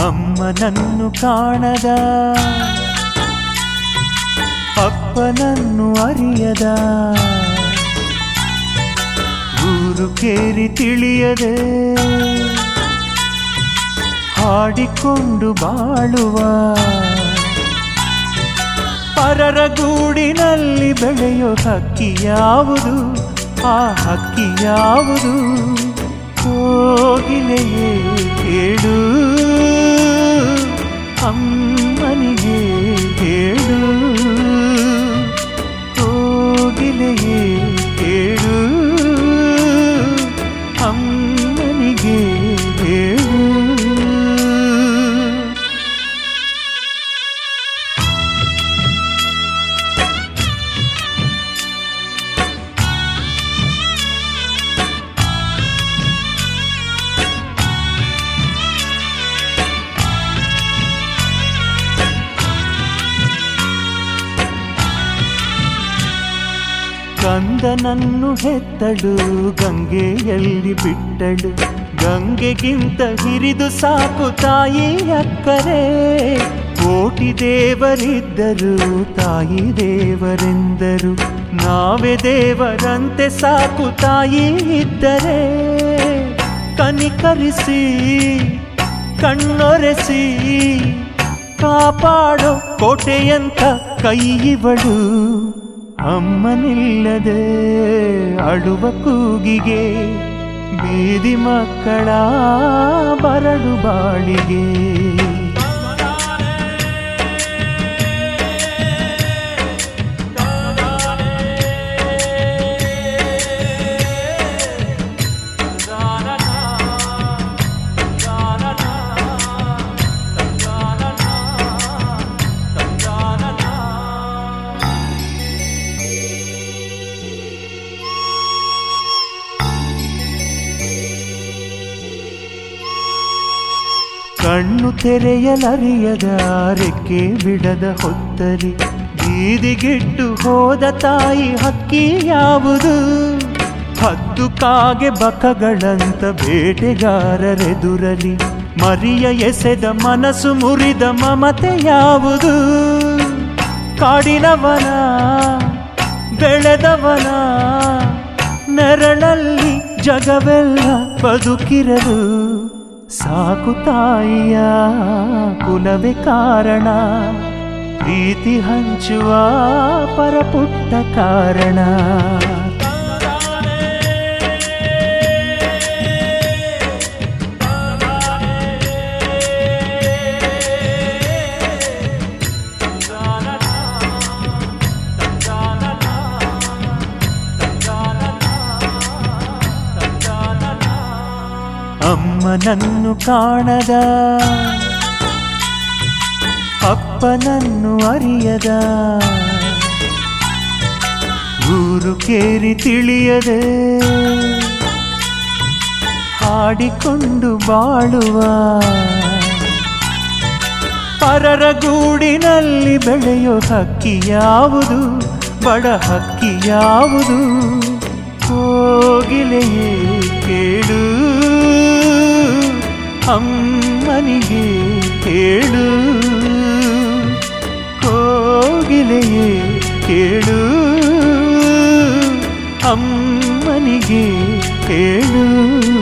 ಅಮ್ಮನನ್ನು ಕಾಣದ ಅಪ್ಪನನ್ನು ಅರಿಯದ ಊರು ಕೇರಿ ತಿಳಿಯದೆ ಹಾಡಿಕೊಂಡು ಬಾಳುವ ಪರರ ಗೂಡಿನಲ್ಲಿ ಬೆಳೆಯೋ ಹಕ್ಕಿ ಯಾವುದು ಆ ಹಕ್ಕಿ ಯಾವುದು ಕೋಗಿಲೆಯೇ ಹೇಳು ಅಮ್ಮನಿಗೆ ಹೇಳು ಕೋಗಿಲೆಯೇ ಹೇಳು ಅಮ್ಮನಿಗೆ ಹೇಳು ಕಂದನನ್ನು ಹೆತ್ತಳು ಗಂಗೆಯಲ್ಲಿ ಬಿಟ್ಟಳು ಗಂಗೆಗಿಂತ ಹಿರಿದು ಸಾಕು ತಾಯಿ ಅಕ್ಕರೆ ಕೋಟಿ ದೇವರಿದ್ದರು ತಾಯಿ ದೇವರೆಂದರು ನಾವೇ ದೇವರಂತೆ ಸಾಕು ತಾಯಿ ಇದ್ದರೆ ಕನಿಕರಿಸಿ ಕಣ್ಣೊರೆಸಿ ಕಾಪಾಡೋ ಕೋಟೆಯಂತ ಕೈ ಇವಳು ಅಮ್ಮನಿಲ್ಲದೆ ಅಳುವ ಕೂಗಿಗೆ ಬೀದಿ ಮಕ್ಕಳ ಬರಡು ಬಾಳಿಗೆ ಕಣ್ಣು ತೆರೆಯಲರಿಯದ ರೆಕ್ಕೆ ಬಿಡದ ಹೊತ್ತರಿ ಬೀದಿಗಿಟ್ಟು ಹೋದ ತಾಯಿ ಹಕ್ಕಿ ಯಾವುದು ಹದ್ದು ಕಾಗೆ ಬಕಗಳಂತ ಬೇಟೆಗಾರರೆದುರಲಿ ಮರಿಯ ಎಸೆದ ಮನಸ್ಸು ಮುರಿದ ಮಮತೆ ಯಾವುದು ಕಾಡಿನವನ ಬೆಳೆದವನ ನೆರಳಲ್ಲಿ ಜಗವೆಲ್ಲ ಬದುಕಿರಲು ಸಾಕು ತಾಯಿಯ ಕುಲವೇ ಕಾರಣ ಪ್ರೀತಿ ಹಂಚುವ ಪರಪುಟ್ಟ ಕಾರಣ ಅಮ್ಮನನ್ನು ಕಾಣದ ಅಪ್ಪನನ್ನು ಅರಿಯದ ಊರು ಕೇರಿ ತಿಳಿಯದೆ ಹಾಡಿಕೊಂಡು ಬಾಳುವ ಪರರ ಗೂಡಿನಲ್ಲಿ ಬೆಳೆಯೋ ಹಕ್ಕಿ ಯಾವುದು ಬಡ ಹಕ್ಕಿ ಯಾವುದು ಕೋಗಿಲೆಯೇ ಕೇಳು ಅಮ್ಮನಿಗೆ ಹೇಳು ಕೋಗಿಲೆಯೇ ಕೇಳು ಅಮ್ಮನಿಗೆ ಹೇಳು